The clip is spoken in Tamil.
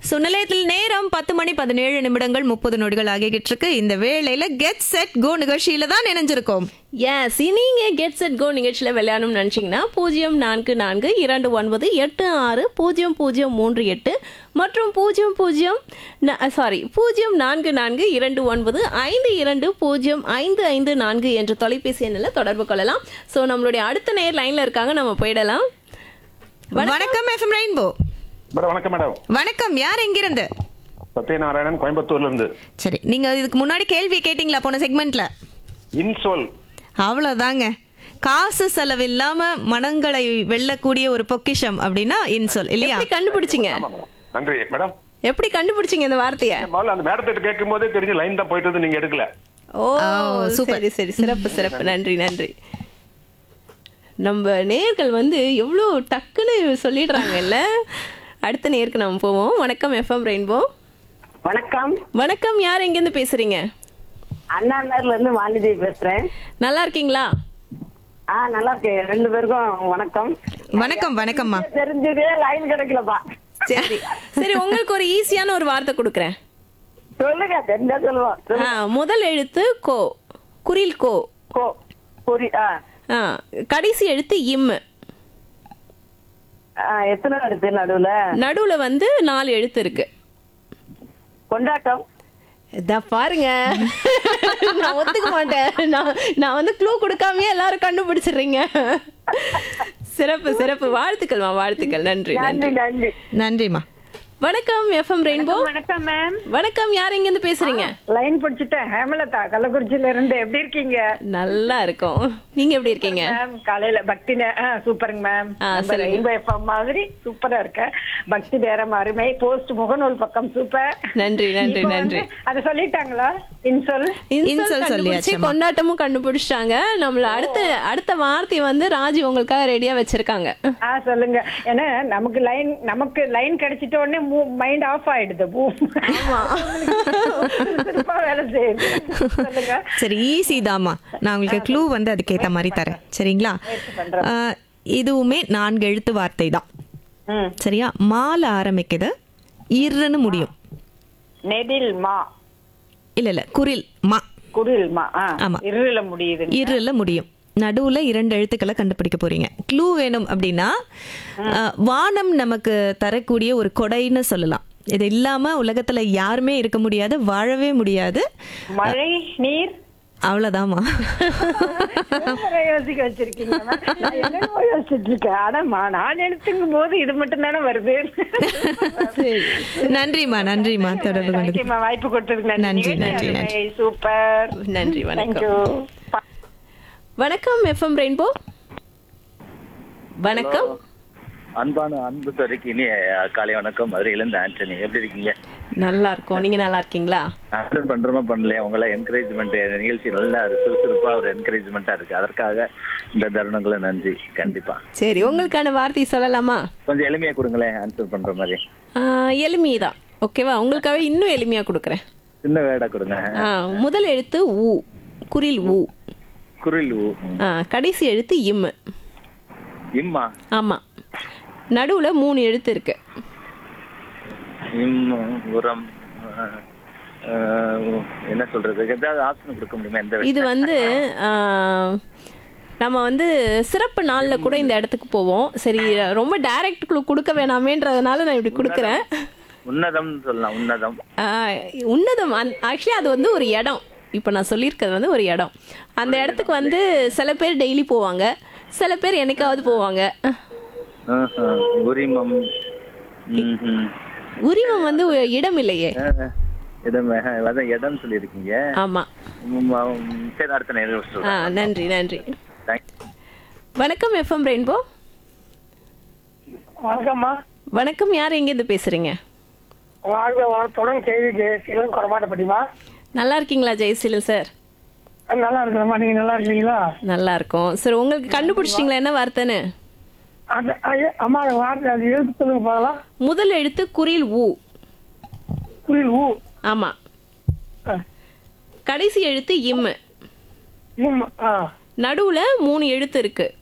ஸோ நிலையத்தில் நேரம் பத்து மணி பதினேழு நிமிடங்கள் முப்பது நொடிகள் ஆகிக்கிட்டு இருக்கு இந்த வேளையில கெட் செட் கோ நிகழ்ச்சியில தான் இணைஞ்சிருக்கோம் எஸ் நீங்க கெட் செட் கோ நிகழ்ச்சியில் விளையாடணும்னு நினச்சிங்கன்னா பூஜ்ஜியம் நான்கு நான்கு இரண்டு ஒன்பது எட்டு ஆறு பூஜ்ஜியம் பூஜ்ஜியம் மூன்று எட்டு மற்றும் பூஜ்ஜியம் பூஜ்ஜியம் சாரி பூஜ்ஜியம் நான்கு நான்கு இரண்டு ஒன்பது ஐந்து இரண்டு பூஜ்ஜியம் ஐந்து ஐந்து நான்கு என்ற தொலைபேசி எண்ணில் தொடர்பு கொள்ளலாம் ஸோ நம்மளுடைய அடுத்த நேர் லைனில் இருக்காங்க நம்ம போயிடலாம் வணக்கம் எஃப்எம் ரெயின்போ மேடம் வணக்கம் மேடம் வணக்கம் யார் எங்கிருந்து சத்யநாராயணன் கோயம்புத்தூர்ல இருந்து சரி நீங்க இதுக்கு முன்னாடி கேள்வி கேட்டீங்களா போன செக்மெண்ட்ல இன்சோல் அவ்வளவுதாங்க காசு செலவில்லாம மனங்களை வெல்லக்கூடிய ஒரு பொக்கிஷம் அப்படின்னா இன்சொல் இல்லையா எப்படி கண்டுபிடிச்சிங்க ஆமா மேடம் நன்றி மேடம் எப்படி கண்டுபிடிச்சிங்க இந்த வார்த்தையை முதல்ல அந்த மேடத்திட்ட கேட்கும் போதே தெரிஞ்சு லைன் தான் போயிட்டு வந்து நீங்க எடுக்கல ஓ ஓ, super. சரி சரி சிறப்பு சிறப்பு நன்றி நன்றி நம்ம நேர்கள் வந்து எவ்வளோ டக்குன்னு சொல்லிடுறாங்கல்ல அடுத்த நேருக்கு நம்ம போவோம் வணக்கம் எஃப்எம் ரெயின்போ வணக்கம் வணக்கம் யார் எங்கேருந்து பேசுறீங்க அண்ணா நகர்ல இருந்து வாணிதேவி பேசுறேன் நல்லா இருக்கீங்களா ஆ நல்லா இருக்கேன் ரெண்டு பேருக்கும் வணக்கம் வணக்கம் வணக்கம்மா தெரிஞ்சதே லைன் கிடைக்கலப்பா சரி சரி உங்களுக்கு ஒரு ஈஸியான ஒரு வார்த்தை கொடுக்குறேன் சொல்லுங்க தெரிஞ்சா சொல்லுவோம் சொல்லு. ஆ, முதல் எழுத்து கோ குரில் கோ கோ புரி ஆ ஆ, கடைசி எழுத்து இம் ஆ, எத்தனை எடுத்து நடுவுல நடுவுல வந்து நாலு எழுத்து இருக்கு கொண்டாட்டம் இதா பாருங்க நான் ஒத்துக்க மாட்டேன் நான் நான் வந்து க்ளூ கொடுக்காமயே எல்லாரும் கண்டுபிடிச்சிடுறீங்க சிறப்பு சிறப்பு வாழ்த்துக்கள்மா வாழ்த்துக்கள் நன்றி நன்றி நன்றி நன்றி நன்றிம்மா வணக்கம் எஃப்எம் ரெயின்போ வணக்கம் மேம் வணக்கம் யார் எங்க இருந்து பேசுறீங்க லைன் பிடிச்சிட்டேன் ஹேமலதா கள்ளக்குறிச்சியில இருந்து எப்படி இருக்கீங்க நல்லா இருக்கும் நீங்க எப்படி இருக்கீங்க மேம் காலையில பக்தி நே- ஆ, சூப்பருங்க மேம் ஆ, நம்ம சொல்லுங்க. ரெயின்போ எஃப்எம் மாதிரி சூப்பரா இருக்க பக்தி நேரம் அருமை போஸ்ட் முகநூல் பக்கம் சூப்பர் நன்றி நன்றி இப்போ நன்றி வந்து அதை சொல்லிட்டாங்களா இன்சொல் இன்சொல் இன்சொல் கண்டுபிடிச்சு சொல்லியாச்சும்மா. கொண்டாட்டமும் கண்டுபிடிச்சிட்டாங்க நம்மள அடுத்த அடுத்த வார்த்தை வந்து ராஜி உங்களுக்காக ரெடியா வச்சிருக்காங்க ஆ சொல்லுங்க ஏன்னா நமக்கு லைன் நமக்கு லைன் கிடைச்சிட்ட உடனே மைண்ட் ஆஃப் ஆயிடுது ஆமா திருப்பா வேலை செய்யுது சொல்லுங்க சரி ஈஸி தாம்மா நான் உங்களுக்கு க்ளூ வந்து அதுக்கேத்த மாதிரி தரேன் சரிங்களா ஆ, இதுவுமே நான்கு எழுத்து வார்த்தை தான் ம் சரியா மால ஆரம்பிக்குது இருன்னு முடியும் நெடில் மா இல்ல இல்ல குரில் மா குடில் மா ஆ ஆமா. இருள முடியுது இருல முடியும் நடுவுல இரண்டு எழுத்துக்களை கண்டுபிடிக்க போறீங்க க்ளூ வேணும் அப்படின்னா ஆ, வானம் நமக்கு தரக்கூடிய ஒரு கொடைன்னு சொல்லலாம் இது இல்லாம உலகத்துல யாருமே இருக்க முடியாது வாழவே முடியாது மழை நீர் அவ்வளவுதாம்மா சூப்பரா யோசிக்க வச்சிருக்கீங்க நான் என்னென்னமோ யோசிச்சுட்டு இருக்கேன் ஆனாமா நான் எடுத்துக்கும் போது இது மட்டும் தானே வருது நன்றிம்மா நன்றிம்மா தொடர்பு கொண்டு தேங்க்யூமா வாய்ப்பு கொடுத்ததுக்கு நன்றி, நன்றி நன்றி, நன்றி. சூப்பர் நன்றி வணக்கம் தேங்க்யூ வணக்கம் எஃப்எம் ரெயின்போ வணக்கம் அன்பான அன்பு துறைக்கு இனிய காலை வணக்கம் மதுரையிலேருந்து ஆண்டனி எப்படி இருக்கீங்க நல்லா இருக்கோம் நீங்க நல்லா இருக்கீங்களா அட்டன் பண்றோமா பண்ணலையா உங்களை என்கரேஜ்மெண்ட் நிகழ்ச்சி நல்லா சுறுசுறுப்பா ஒரு என்கரேஜ்மெண்டா இருக்கு அதற்காக இந்த தருணங்களை நன்றி கண்டிப்பா சரி உங்களுக்கான வார்த்தை சொல்லலாமா கொஞ்சம் எளிமையா கொடுங்களேன் ஆன்சர் பண்ற மாதிரி எளிமைதான் ஓகேவா உங்களுக்காக இன்னும் எளிமையா கொடுக்குறேன் சின்ன வேடா கொடுங்க ஆ, முதல் எழுத்து ஊ குரில் ஊ குரில் ஊ. ஆ, கடைசி எழுத்து இம் இம்மா ஆமா நடுவுல மூணு எழுத்து இருக்கு இம் உரம் அஹ், அஹ், என்ன சொல்றது ஏதாவது ஆப்ஷன் கொடுக்க முடியுமா எந்த இது வந்து ஆ, நம்ம வந்து சிறப்பு நாள்ல கூட இந்த இடத்துக்கு போவோம் சரி ரொம்ப டைரக்ட் கொடுக்க வேணாமேன்றதுனால நான் இப்படி கொடுக்குறேன் உன்னதம் சொல்லலாம் உன்னதம் ஆ, உன்னதம் ஆக்சுவலி அது வந்து ஒரு இடம் இப்போ நான் சொல்லியிருக்கிறது வந்து ஒரு இடம் அந்த இடத்துக்கு வந்து சில பேர் டெய்லி போவாங்க சில பேர் என்னைக்காவது போவாங்க ஆஹ், ஆஹ், உரிமம் ம்ஹும். உரிமம் வந்து ஒரு இடம் இல்லையே ஆஹ், இடம் ஆஹ், அதான் இடம் சொல்லியிருக்கீங்க ஆமா ம், ம், சரி அடுத்த நேரம் ஆ சொல்றேன் நன்றி நன்றி Thank- வணக்கம் எஃப்எம் ரெயின்போ வணக்கம்மா வணக்கம் யார் எங்கேருந்து பேசுறீங்க வாழ்க வளத்துடன் கேள்விக்கு சிவன் குறமாட்டப்படிமா நல்லா இருக்கீங்களா ஜெயசீலன் சார் நல்லா இருக்கிறமா நீங்க நல்லா இருக்கீங்களா நல்லா இருக்கோம் சார் உங்களுக்கு கண்டுபிடிச்சிட்டிங்களா என்ன வார்த்தைன்னு அந்த ஐயா, அம்மா அந்த வார்த்தை அது எழுத்து சொல்லுங்க பார்க்கலாம் முதல் எழுத்து குரில் ஊ புரியுது ஊ ஆமா ஆ. கடைசி எழுத்து இம் இம், ஆ நடுவுல மூணு எழுத்து இருக்கு